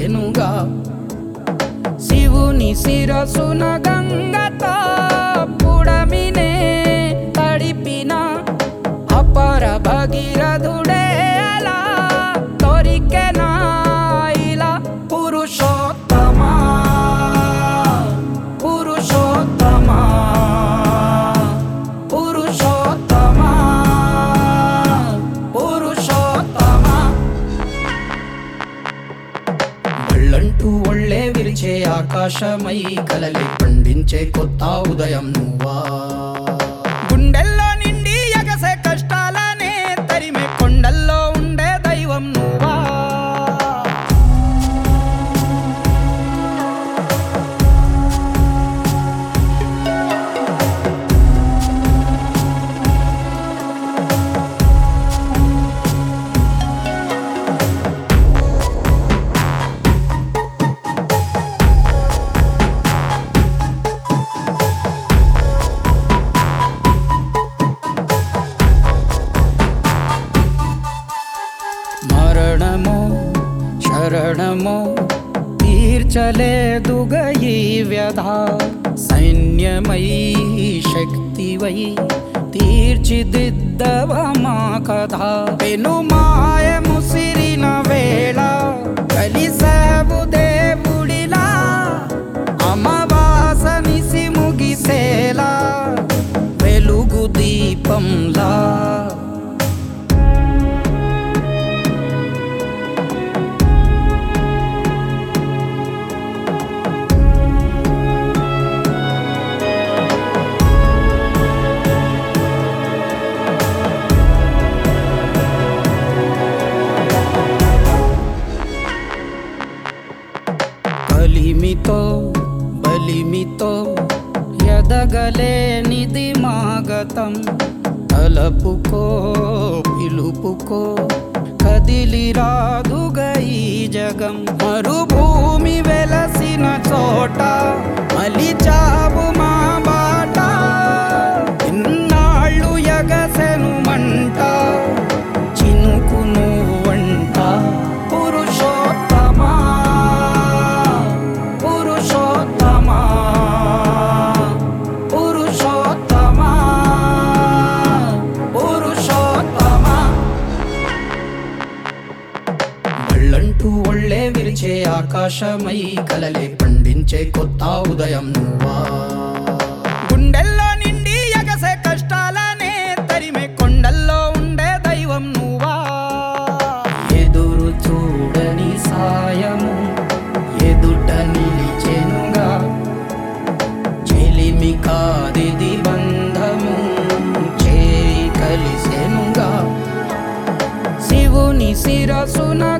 కలిసెనుగా శివుని శిరసున గంగతో పుడమినే తడిపిన అపర భగీరథుడే అలా దొరికెనా ఇలా పురుషోత్తమా పురుషోత్తమా పురుషోత్తమా పురుషోత్తమా ఒళ్ళంటూ ఒళ్ళే విరిచే ఆకాశమై కలలి పండించే కొత్త ఉదయం నువ్వా గుండెల్లో నిండి ఎగసే కష్టాలనే తరిమే కొండల్లో ఉండే దైవం నువ్వా మరణమో శరణమో తీర్చలేదుగ ఈ వ్యధ సైన్యమై శక్తివై తీర్చిదిద్దవ మా కథ పెను మాయ ముసిరిన వేళ కలిసావు దేవుడిలా అమవాస నిసి ముగిసేలా వెలుగు దీపంలా కలిమితో బలిమితో ఎదగలేనిది మాగతం తలపుకో పిలుపుకో కదిలి రాదుగ ఈ జగం మరుభూమి వెలసిన చోట మలిచావు మా బాట ఇన్నాళ్ళు ఎగసెను మంట చినుకు నువ్వంట పురుషోత్తమా పురుషోత్తమా పురుషోత్తమా పురుషోత్తమా ఒళ్ళంటూ ఒళ్ళే విరిచే ఆకాశమై కలలే పండించే కొత్త ఉదయం నువ్వా గుండెల్లో నిండి ఎగసే కష్టాలనే తరిమే కొండల్లో ఉండే దైవం నువ్వా ఎదురు చూడని సాయము ఎదుట నిలిచెనుగా చెలిమి కాదిది బంధము చేయి కలిసెనుగా శివుని శిరసున